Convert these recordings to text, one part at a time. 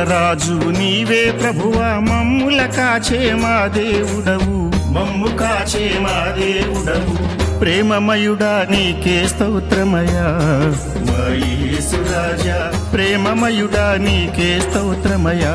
రాజు నీవే ప్రభువా మమ్ముల కాచే మా దేవుడవు మమ్ము కాచే మా దేవుడవు ప్రేమమయుడా నీకే స్తోత్రమయా మా యేసురాజా ప్రేమమయుడా నీకే స్తోత్రమయా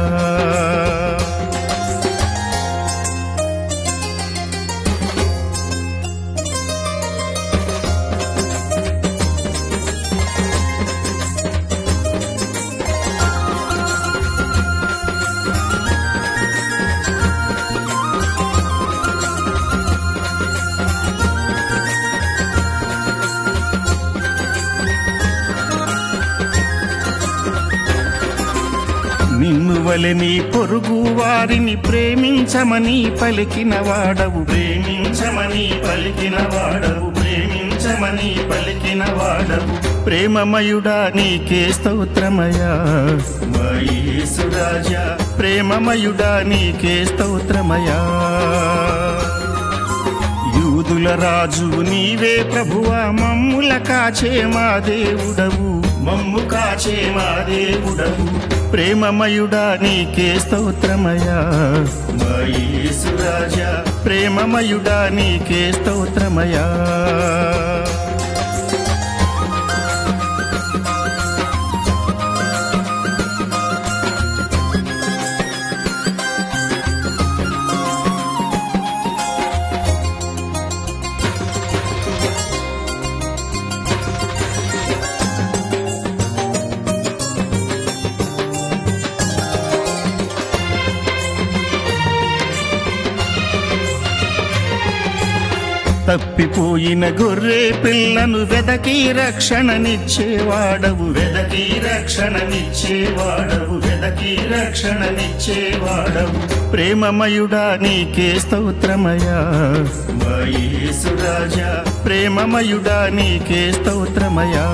నిన్ను వలె నీ పొరుగు వారిని ప్రేమించమని పలికిన వాడవు ప్రేమించమని పలికిన వాడవు ప్రేమించమని పలికిన వాడవు ప్రేమమయుడా నీకే స్తోత్రమయా మా యేసురాజా ప్రేమమయుడా నీకే స్తోత్రమయా యూదుల రాజు నీవే ప్రభువా మమ్ముల కాచే మా దేవుడవు మమ్ము కాచే మా దేవుడవు ప్రేమమయుడా నీకే స్తోత్రమయా మా యేసురాజా ప్రేమమయుడా నీకే స్తోత్రమయా తప్పిపోయిన గొర్రె పిల్లను వెదకి రక్షణనిచ్చేవాడవు వెదకి రక్షణనిచ్చేవాడవు వెదకి రక్షణనిచ్చేవాడవు ప్రేమమయుడా నీకే స్తోత్రమయా మా యేసురాజా ప్రేమమయుడా నీకే స్తోత్రమయా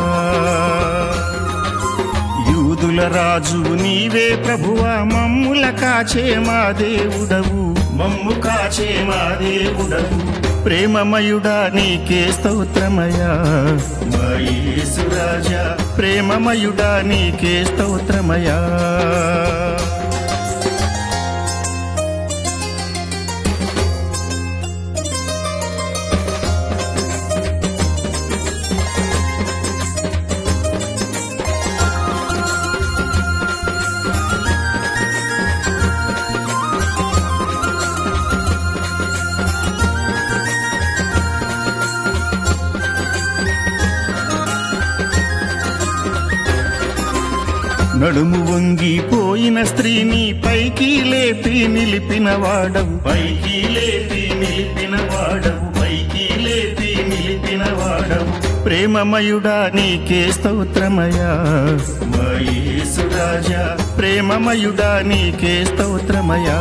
యూదుల రాజు నీవే ప్రభువా మమ్ముల కాచే మా దేవుడవు మమ్ము కాచే మా దేవుడవు ప్రేమమయుడా నీకే స్తోత్రమయా మా యేసురాజా ప్రేమమయుడా నీకే స్తోత్రమయా నడుము వంగిపోయిన స్త్రీని పైకి లేపి నిలిపిన వాడవు పైకి లేపి నిలిపిన వాడవు పైకి లేపి నిలిపిన వాడవు ప్రేమమయుడా నీకే స్తోత్రమయా మా యేసురాజా ప్రేమమయుడా నీకే స్తోత్రమయా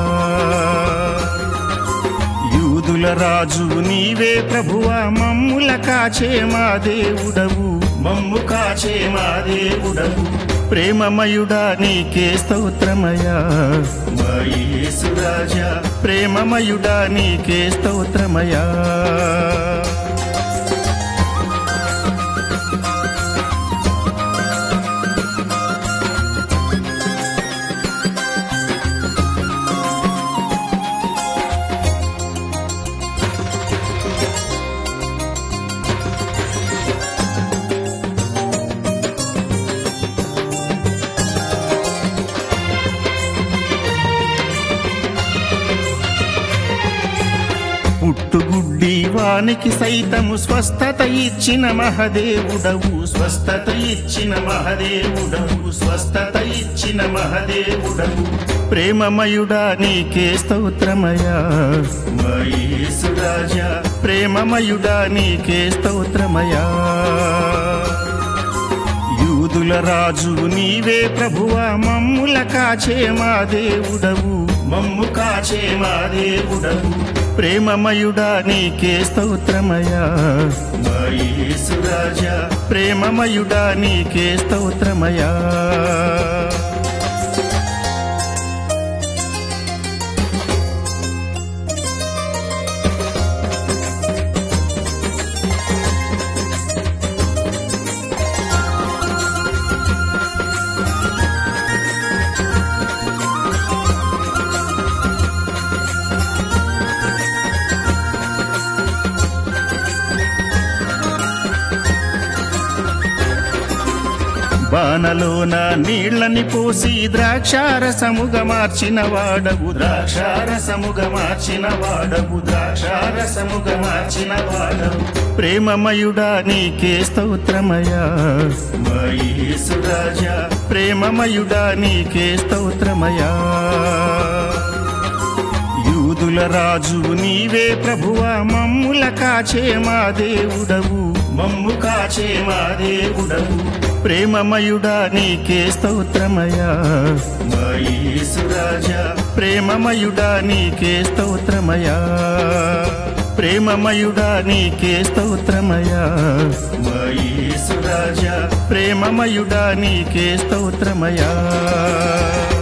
యూదుల రాజు నీవే ప్రభువా మమ్ముల కాచే మా దేవుడవు మమ్ము కాచే మా దేవుడవు ప్రేమమయుడా నీకే స్తోత్రమయా మా యేసురాజా ప్రేమమయుడా నీకే స్తోత్రమయా పుట్టుగుడ్డి వానికి సైతము స్వస్థత ఇచ్చిన మహదేవుడవు స్వస్థత ఇచ్చిన మహదేవుడవు స్వస్థత ఇచ్చిన మహదేవుడవు ప్రేమమయుడా నీకే స్తోత్రమయా మా యేసురాజా ప్రేమమయుడా నీకే స్తోత్రమయా యూదుల రాజు నీవే ప్రభువా మమ్ముల కాచే మా దేవుడవు మమ్ము కాచే మా దేవుడవు ప్రేమమయుడా నీకే స్తోత్రమయా మా యేసురాజా ప్రేమమయుడా నీకే స్తోత్రమయా మనలోన నీళ్ళని పోసి ద్రాక్షారసముగ మార్చిన వాడవు ద్రాక్షారసముగ మార్చిన వాడవు ద్రాక్షారసముగ మార్చిన వాడవు ప్రేమమయుడా నీకే స్తోత్రమయా మా యేసురాజా ప్రేమమయుడా నీకే స్తోత్రమయా యూదుల రాజు నీవే ప్రభువా మమ్ముల కాచే మా దేవుడవు మమ్ము కాచే మా దేవుడవు ప్రేమమయుడా నీకే స్తోత్రమయా మా యేసురాజా ప్రేమమయుడా నీకే స్తోత్రమయా ప్రేమమయుడా నీకే స్తోత్రమయా మా యేసురాజా ప్రేమమయుడా నీకే స్తోత్రమయా